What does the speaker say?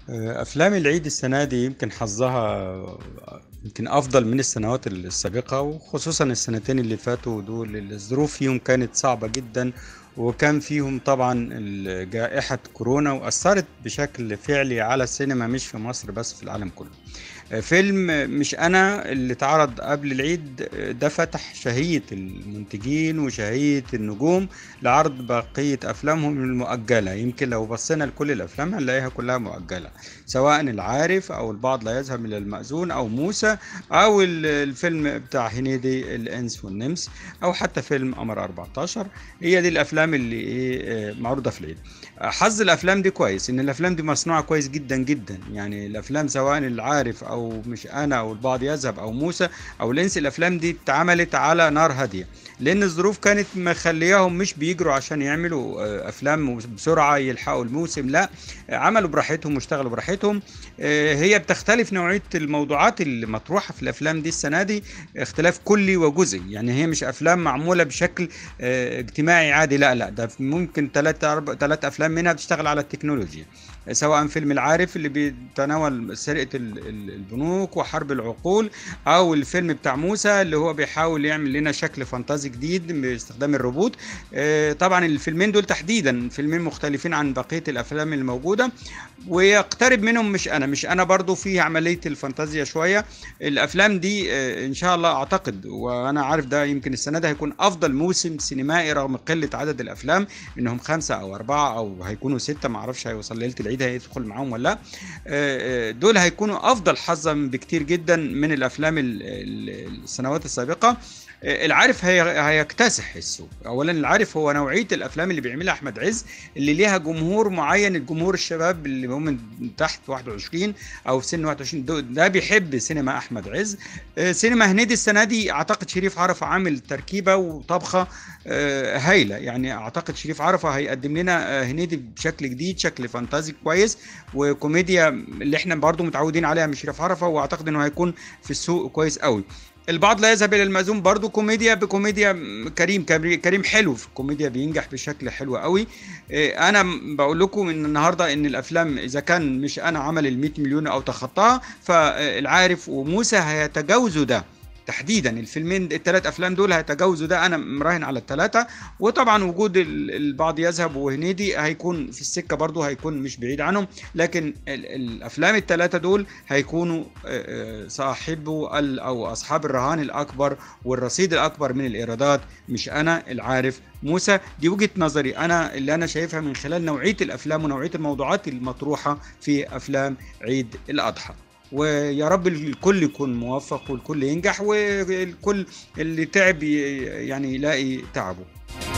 افلام العيد السنه دي يمكن حظها يمكن افضل من السنوات السابقه وخصوصا السنتين اللي فاتوا دول الظروف فيهم كانت صعبه جدا وكان فيهم طبعا جائحه كورونا واثرت بشكل فعلي على السينما مش في مصر بس في العالم كله فيلم مش انا اللي اتعرض قبل العيد ده فتح شهية المنتجين وشهية النجوم لعرض بقية افلامهم المؤجلة يمكن لو بصينا لكل الافلام هنلاقيها كلها مؤجلة سواء العارف او البعض لا يذهب الى المأذون او موسى او الفيلم بتاع هنيدي الانس والنمس او حتى فيلم قمر 14 هي دي الافلام اللي ايه معروضة في العيد حظ الافلام دي كويس ان الافلام دي مصنوعة كويس جدا جدا يعني الافلام سواء العارف او او مش انا او البعض يذهب او موسى او الانس الافلام دي اتعملت على نار هاديه لان الظروف كانت مخلياهم مش بيجروا عشان يعملوا افلام بسرعه يلحقوا الموسم لا عملوا براحتهم واشتغلوا براحتهم هي بتختلف نوعيه الموضوعات اللي مطروحه في الافلام دي السنه دي اختلاف كلي وجزئي يعني هي مش افلام معموله بشكل اجتماعي عادي لا لا ده ممكن ثلاث ثلاث افلام منها بتشتغل على التكنولوجيا سواء فيلم العارف اللي بيتناول سرقه البنوك وحرب العقول او الفيلم بتاع موسى اللي هو بيحاول يعمل لنا شكل فانتازي جديد باستخدام الروبوت طبعا الفيلمين دول تحديدا فيلمين مختلفين عن بقيه الافلام الموجوده ويقترب منهم مش انا مش انا برضو في عمليه الفانتازيا شويه الافلام دي ان شاء الله اعتقد وانا عارف ده يمكن السنه ده هيكون افضل موسم سينمائي رغم قله عدد الافلام انهم خمسه او اربعه او هيكونوا سته ما اعرفش هيوصل ليله العيد هيدخل معاهم ولا دول هيكونوا افضل حظا بكتير جدا من الافلام السنوات السابقه العارف هي هيكتسح السوق اولا العارف هو نوعيه الافلام اللي بيعملها احمد عز اللي ليها جمهور معين الجمهور الشباب اللي هم من تحت 21 او سن 21 ده بيحب سينما احمد عز سينما هنيدي السنه دي اعتقد شريف عرفه عامل تركيبه وطبخه هايله يعني اعتقد شريف عرفه هيقدم لنا هنيدي بشكل جديد شكل فانتازي كويس وكوميديا اللي احنا برضو متعودين عليها من شريف عرفه واعتقد انه هيكون في السوق كويس قوي البعض لا يذهب الى المأذون برضو كوميديا بكوميديا كريم كريم حلو في الكوميديا بينجح بشكل حلو قوي انا بقول لكم ان النهارده ان الافلام اذا كان مش انا عمل ال 100 مليون او تخطاها فالعارف وموسى هيتجاوزوا ده تحديدا الفيلمين الثلاث افلام دول هيتجاوزوا ده انا مراهن على الثلاثه وطبعا وجود البعض يذهب وهنيدي هيكون في السكه برضو هيكون مش بعيد عنهم لكن الافلام الثلاثه دول هيكونوا صاحبوا او اصحاب الرهان الاكبر والرصيد الاكبر من الايرادات مش انا العارف موسى دي وجهه نظري انا اللي انا شايفها من خلال نوعيه الافلام ونوعيه الموضوعات المطروحه في افلام عيد الاضحى ويا رب الكل يكون موفق والكل ينجح والكل اللي تعب يعني يلاقي تعبه